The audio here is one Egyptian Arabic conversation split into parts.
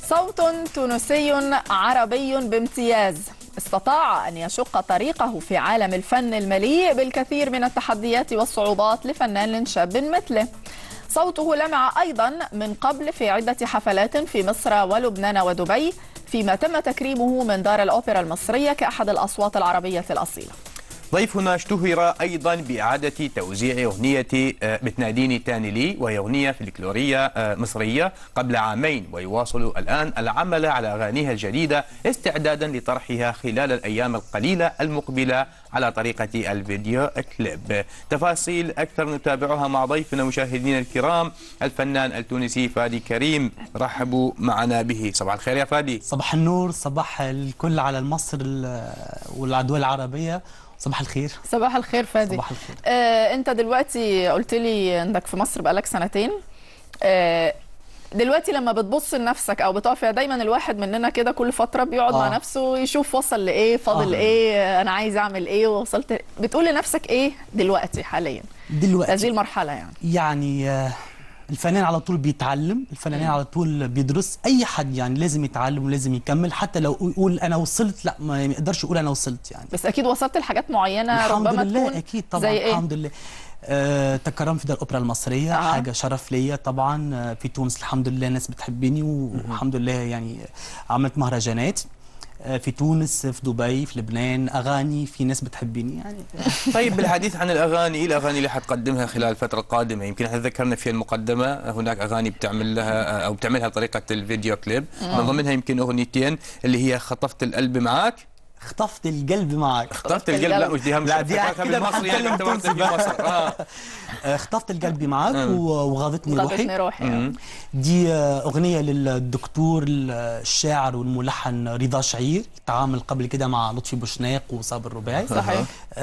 صوت تونسي عربي بامتياز استطاع أن يشق طريقه في عالم الفن المليء بالكثير من التحديات والصعوبات لفنان شاب مثله صوته لمع أيضا من قبل في عدة حفلات في مصر ولبنان ودبي فيما تم تكريمه من دار الأوبرا المصرية كأحد الأصوات العربية الأصيلة ضيفنا اشتهر أيضا بإعادة توزيع أغنية آه، بتناديني تاني لي وهي أغنية فلكلورية آه، مصرية قبل عامين ويواصل الآن العمل على أغانيها الجديدة استعدادا لطرحها خلال الأيام القليلة المقبلة على طريقة الفيديو كليب تفاصيل أكثر نتابعها مع ضيفنا مشاهدينا الكرام الفنان التونسي فادي كريم رحبوا معنا به صباح الخير يا فادي صباح النور صباح الكل على مصر ال- والدول العربية صباح الخير صباح الخير فادي صباح الخير. آه، أنت دلوقتي قلت لي أنك في مصر بقالك سنتين آه، دلوقتي لما بتبص لنفسك او بتقف دايما الواحد مننا كده كل فتره بيقعد آه. مع نفسه يشوف وصل لايه فاضل آه. ايه انا عايز اعمل ايه ووصلت بتقول لنفسك ايه دلوقتي حاليا هذه دلوقتي المرحله يعني يعني آه، الفنان على طول بيتعلم الفنانين على طول بيدرس اي حد يعني لازم يتعلم ولازم يكمل حتى لو يقول انا وصلت لا ما يقدرش يقول انا وصلت يعني بس اكيد وصلت لحاجات معينه الحمد ربما لله تكون اكيد طبعا زي ايه الحمد لله آه، تكرمت في دار الاوبرا المصريه آه. آه. حاجه شرف ليا طبعا آه، في تونس الحمد لله الناس بتحبني والحمد لله يعني عملت مهرجانات آه، في تونس في دبي في لبنان اغاني في ناس بتحبني يعني طيب بالحديث عن الأغاني إيه الأغاني اللي حتقدمها خلال الفترة القادمة يمكن احنا ذكرنا في المقدمة هناك أغاني بتعمل لها أو بتعملها بطريقة الفيديو كليب من ضمنها يمكن أغنيتين اللي هي خطفت القلب معاك خطفت القلب معك خطفت القلب لا مش دي هم لا، دي فكرتها كده بالمصري يعني بنتكلم اعتبرتها تونسي بقى. بمصر اه آه، خطفت القلب معك و- وغاضتني روحي غضبتني روحي آه. دي آه، أغنية للدكتور الشاعر والملحن رضا شعير تعامل قبل كده مع لطفي بوشناق وصابر الرباعي صحيح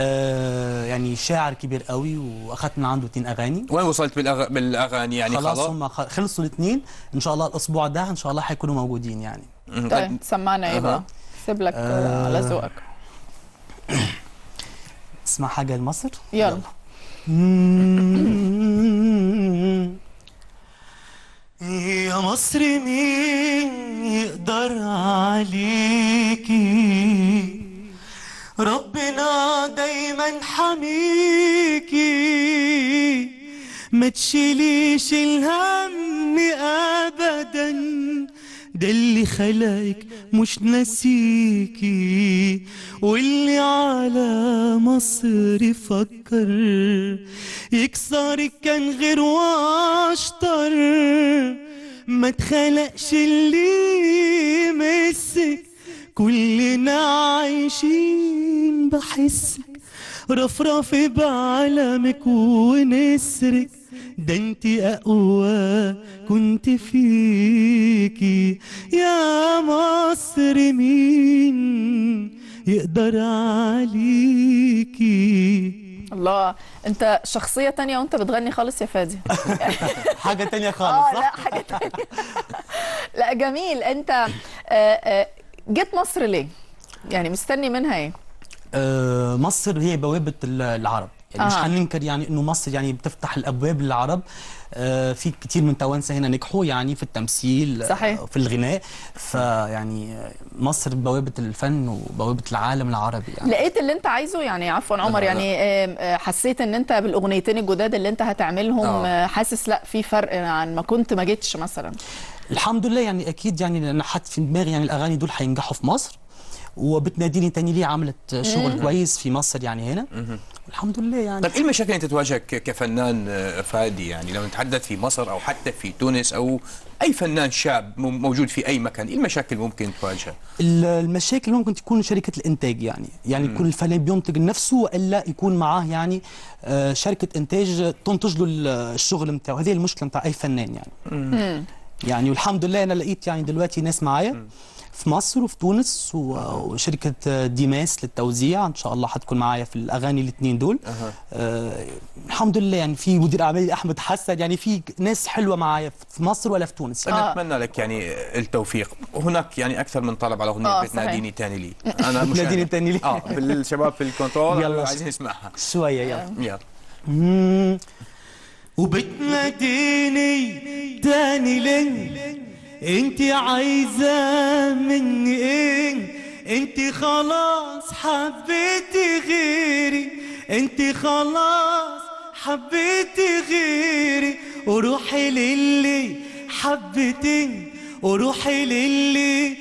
آه يعني شاعر كبير قوي واخدت من عنده اتنين اغاني وين وصلت بالأغ... بالاغاني يعني خلاص خلاص هم خ- خلصوا الاثنين ان شاء الله الاسبوع ده ان شاء الله هيكونوا موجودين يعني مم. طيب سمعنا ايه أها. بقى سيب لك آه. آه. على ذوقك اسمع حاجه لمصر يلا يا مصر مين يقدر عليكي ربنا دايما حميكي ما تشيليش الهم ابدا ده اللي خلقك مش ناسيكي واللي على مصر يفكر يكسرك كان غير واشطر ما تخلقش اللي يمسك كلنا عايشين بحسك رفرف بعلمك ونسرك ده انت اقوى كنت فيكي يا مصر مين يقدر عليكي الله انت شخصيه تانية وانت بتغني خالص يا فادي حاجة تانية اه خالص لا صح؟ حاجه تانية لا جميل انت آه، آه، جيت مصر ليه يعني مستني منها ايه آه، مصر هي بوابة ال- العرب يعني مش آه. هننكر يعني انه مصر يعني بتفتح الابواب للعرب آه، في كتير من توانسه هنا نجحوا يعني في التمثيل آه، صحيح. في الغناء فيعني آه، مصر بوابة الفن وبوابة العالم العربي يعني لقيت اللي انت عايزه يعني عفوا عمر لا. يعني آه، آه، حسيت ان انت بالاغنيتين الجداد اللي انت هتعملهم آه. آه، حاسس لا في فرق عن ما كنت ما جيتش مثلا الحمد لله يعني اكيد يعني انا حاطط في دماغي يعني الاغاني دول هينجحوا في مصر وبتناديني تاني ليه عملت شغل كويس في مصر يعني هنا الحمد لله يعني طيب ايه المشاكل اللي تتواجهك ك- كفنان آه، فادي يعني لو نتحدث في مصر او حتى في تونس او اي فنان شاب م- موجود في اي مكان ايه المشاكل ممكن تواجهه ال- المشاكل ممكن تكون شركة الإنتاج يعني يعني يكون الفنان بينتج لنفسه وإلا يكون معاه يعني آه، شركة إنتاج تنتج له ال- الشغل بتاعه هذه المشكلة بتاع أي فنان يعني يعني والحمد لله أنا لقيت يعني دلوقتي ناس معايا في مصر وفي تونس و- وشركة آه، ديماس للتوزيع إن شاء الله حتكون معايا في الأغاني الاثنين دول آه الحمد لله يعني في مدير أعمالي أحمد حسن يعني في ناس حلوة معايا في مصر ولا في تونس يعني. آه. نتمنى لك يعني التوفيق وهناك يعني اكثر من طلب على اغنيه آه، بتناديني تاني لي انا مش بتناديني أنا. تاني لي. اه بالشباب في الكنترول يلا. عايزين نسمعها شوية يلا يلا مم. وبتناديني تاني ليه انت عايزة مني ايه انت خلاص حبيتي غيري انت خلاص حبيتي غيري وروحي للي حبتني وروحي للي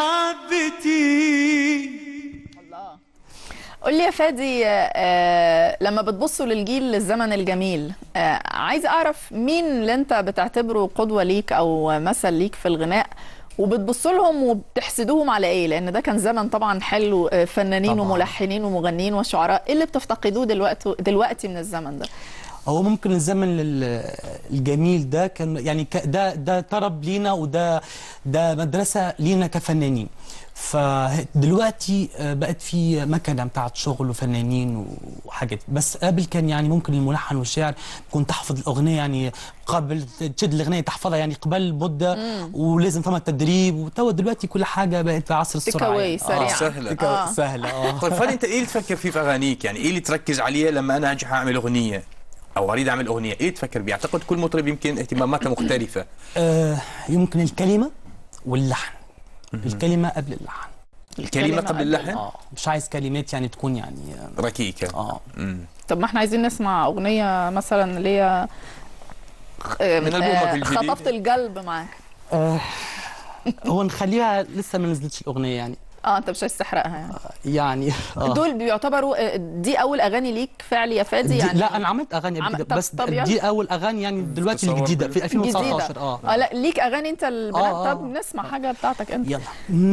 حبتي الله قول لي يا فادي آه لما بتبصوا للجيل للزمن الجميل آه عايز اعرف مين اللي انت بتعتبره قدوة ليك او مثل ليك في الغناء وبتبص لهم وبتحسدوهم على ايه لان ده كان زمن طبعا حلو آه، فنانين طبعاً. وملحنين ومغنيين وشعراء ايه اللي بتفتقدوه دلوقتي دلوقتي من الزمن ده هو ممكن الزمن ال- الجميل ده كان يعني ك- ده ده طرب لينا وده ده مدرسه لينا كفنانين فدلوقتي آه، بقت في مكنه بتاعت شغل وفنانين وحاجات بس قبل كان يعني ممكن الملحن والشاعر كنت تحفظ الاغنيه يعني قبل تشد الاغنيه تحفظها يعني قبل مده ولازم فما تدريب وتوا دلوقتي كل حاجه بقت في عصر السرعه تكاوي يعني. سريعة. سهلة. تكاوي آه. سهله اه طيب فادي انت ايه اللي تفكر فيه في اغانيك؟ يعني ايه اللي تركز عليه لما انا اجي اعمل اغنيه؟ او اريد اعمل اغنيه، ايه اللي تفكر بيه؟ اعتقد كل مطرب يمكن اهتماماته مختلفه. آه، يمكن الكلمه واللحن الكلمه قبل اللحن الكلمه قبل اللحن اه مش عايز كلمات يعني تكون يعني ركيكه. اه مم. طب ما احنا عايزين نسمع اغنية مثلا اللي هي آه، من ألبومك آه، الجديد. خطفت القلب معاك آه، هو نخليها لسه ما نزلتش الاغنيه يعني اه انت مش عايز تحرقها يعني يعني آه. دول بيعتبروا آه، دي اول اغاني ليك فعلي يا فادي دي يعني لا انا عملت اغاني عم- قبل طب- كده بس طب يلا. دي اول اغاني يعني دلوقتي تصور الجديده في كده. 2019 جديدة اه اه لا ليك اغاني انت البنات آه، آه. طب نسمع حاجه بتاعتك انت يلا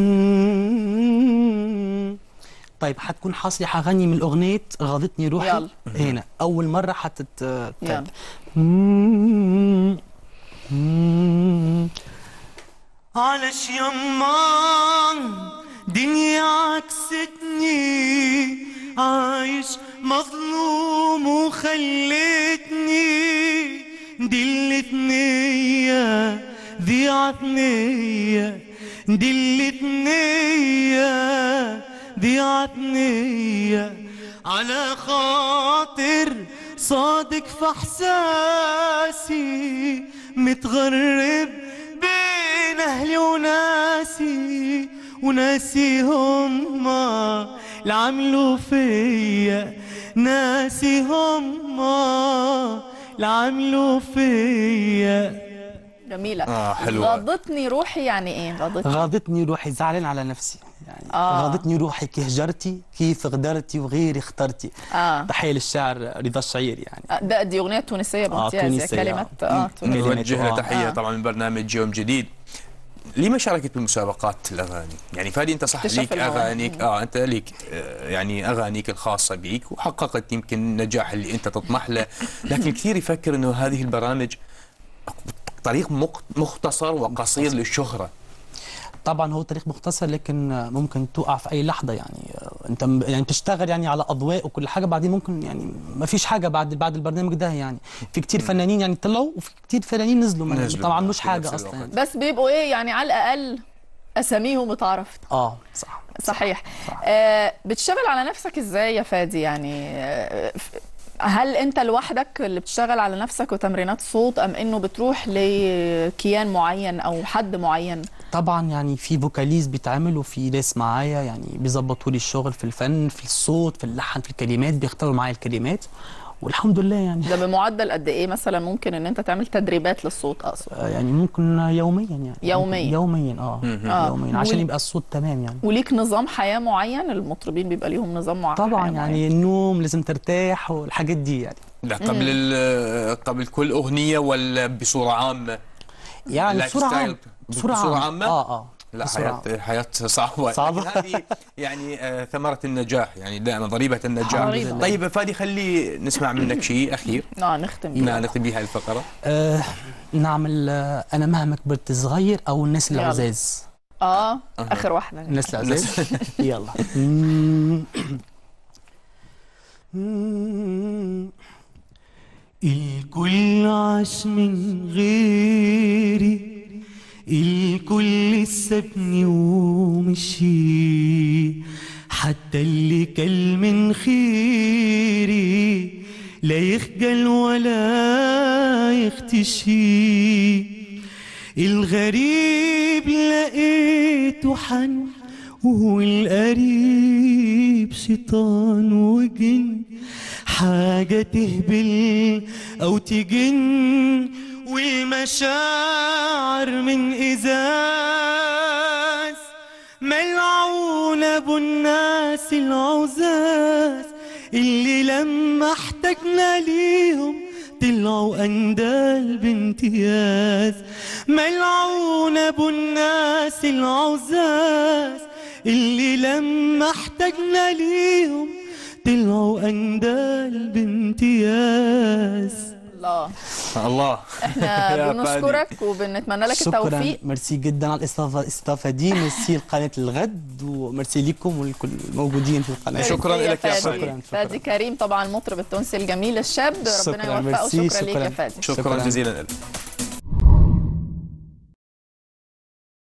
طيب حتكون حاصلة اغاني من اغنيه غاضتني روحي يلا. هنا اول مره حتت يلا علش يما دنيا عكستني عايش مظلوم وخلتني دلتني ضيعتني دلتني ضيعتني على خاطر صادق في احساسي متغرب بين اهلي وناسي وناسي هما اللي عملوا فيا ناسي هما اللي عملوا فيا جميله اه حلوه. غضتني روحي يعني ايه غضتني غاضتني روحي زعلان على نفسي يعني آه. غاضتني روحي كي هجرتي كيف غدرتي وغيري اخترتي اه تحيه للشاعر رضا الشعير يعني آه، ده دي اغنيه تونسيه بامتياز يا تونسية، كلمات آه. اه تونسية. كلمات نوجه له آه. تحيه آه. طبعا من برنامج يوم جديد. لما شاركت بالمسابقات الاغاني؟ يعني فادي انت صح اكتشاف ليك المواهب. اغانيك اه انت ليك آه، يعني اغانيك الخاصه بيك وحققت يمكن النجاح اللي انت تطمح له، لكن كثير يفكر انه هذه البرامج طريق مق- مختصر وقصير للشهره. طبعا هو تاريخ مختصر لكن ممكن توقع في اي لحظه يعني انت م- يعني بتشتغل يعني على اضواء وكل حاجه بعدين ممكن يعني ما فيش حاجه بعد بعد البرنامج ده يعني في كتير فنانين يعني طلعوا وفي كتير فنانين نزلوا, من- نزلوا طبعا مش في حاجه نفس اصلا الوقت. يعني. بس بيبقوا ايه يعني على الاقل اساميهم اتعرفت اه صح صحيح صح. آه بتشتغل على نفسك ازاي يا فادي يعني آه ف- هل انت لوحدك اللي بتشتغل على نفسك وتمرينات صوت ام انه بتروح لكيان معين او حد معين طبعا يعني في فوكاليز بيتعمل وفي ناس معايا يعني بيظبطوا لي الشغل في الفن في الصوت في اللحن في الكلمات بيختاروا معايا الكلمات والحمد لله يعني ده بمعدل قد ايه مثلا ممكن ان انت تعمل تدريبات للصوت اقصد آه، يعني ممكن يوميا يعني يوميا. ممكن يوميا اه آه. يوميا عشان وال- يبقى الصوت تمام يعني وليك نظام حياه معين المطربين بيبقى ليهم نظام معين طبعا حياة يعني النوم لازم ترتاح والحاجات دي يعني لا قبل ال- قبل كل اغنيه ولا بصوره عامه؟ يعني لايف بصورة ستايل عامة بصورة عامة؟ اه اه لا بصورة حياة حياة صعبة صعبة. لكن هذه يعني آه، ثمرة النجاح يعني دائما ضريبة النجاح ضريبة. طيب فادي خلي نسمع منك شيء أخير اه نختم بيه. نعم نختم بها الفقرة آه نعمل آه انا مهما كبرت صغير او الناس يلا. العزاز اه اخر واحده الناس العزاز يلا الكل عاش من غيري الكل سابني ومشي حتى اللي كل من خيري لا يخجل ولا يختشي الغريب لقيته حن وهو القريب شيطان وجن حاجة تهبل أو تجن والمشاعر من إزاز ملعون أبو الناس العزاز اللي لما احتجنا ليهم طلعوا أندال بامتياز ملعون أبو الناس العزاز اللي لما احتجنا ليهم طلعوا أندال بامتياز الله الله احنا يا بنشكرك وبنتمنى لك شكرا التوفيق ميرسي جدا على الاستضافه الاستضافه دي ميرسي لقناه الغد وميرسي لكم ولكل الموجودين في القناه شكراً ميرسي لك يا فادي. فادي. شكراً، شكراً. فادي كريم طبعا المطرب التونسي الجميل الشاب ربنا شكراً، يوفقه ميرسي، شكرا ليك يا شكراً. فادي شكرا شكراً. جزيلا لك